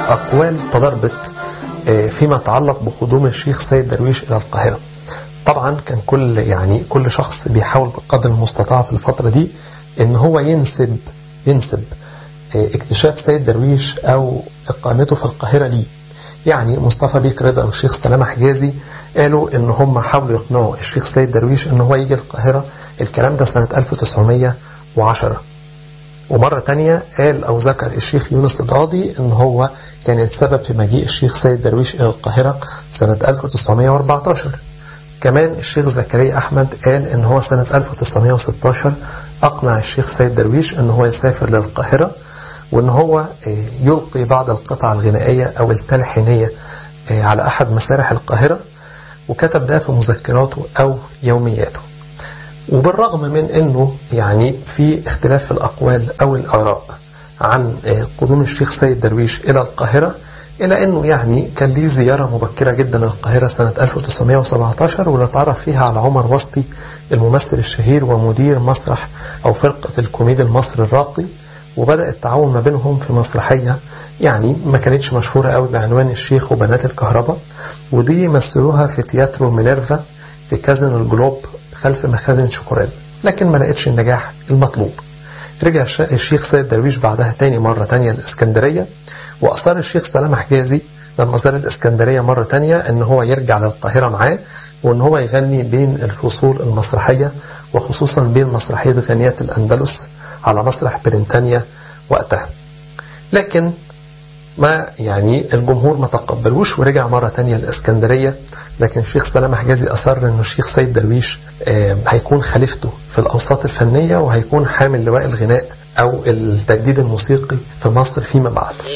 أقوال تضربت فيما يتعلق بقدوم الشيخ سيد درويش إلى القاهرة طبعا كان كل يعني كل شخص بيحاول بقدر المستطاع في الفترة دي ان هو ينسب ينسب اكتشاف سيد درويش او اقامته في القاهرة ليه يعني مصطفى بيك رضا والشيخ سلامة حجازي قالوا ان هم حاولوا يقنعوا الشيخ سيد درويش ان هو يجي القاهرة الكلام ده سنة 1910 ومرة تانية قال أو ذكر الشيخ يونس الراضي ان هو كان السبب في مجيء الشيخ سيد درويش إلى القاهرة سنة 1914 كمان الشيخ زكريا أحمد قال ان هو سنة 1916 أقنع الشيخ سيد درويش ان هو يسافر للقاهرة وان هو يلقي بعض القطع الغنائية أو التلحينية على أحد مسارح القاهرة وكتب ده في مذكراته أو يومياته وبالرغم من انه يعني في اختلاف في الاقوال او الاراء عن قدوم الشيخ سيد درويش الى القاهره الا انه يعني كان ليه زياره مبكره جدا للقاهره سنه 1917 واللي اتعرف فيها على عمر وسطي الممثل الشهير ومدير مسرح او فرقه الكوميدي المصري الراقي وبدا التعاون ما بينهم في مسرحيه يعني ما كانتش مشهوره قوي بعنوان الشيخ وبنات الكهرباء ودي مثلوها في تياترو مينيرفا في كازن الجلوب خلف مخازن شوكوريل لكن ما لقتش النجاح المطلوب رجع الشيخ سيد درويش بعدها تاني مرة تانية الإسكندرية وأصر الشيخ سلام حجازي لما زار الإسكندرية مرة تانية إن هو يرجع للقاهرة معاه وإن هو يغني بين الفصول المسرحية وخصوصا بين مسرحية غنيات الأندلس على مسرح بريطانيا وقتها لكن ما يعني الجمهور ما تقبلوش ورجع مرة تانية الإسكندرية لكن الشيخ سلام حجازي أصر أنه الشيخ سيد درويش هيكون خليفته في الأوساط الفنية وهيكون حامل لواء الغناء أو التجديد الموسيقي في مصر فيما بعد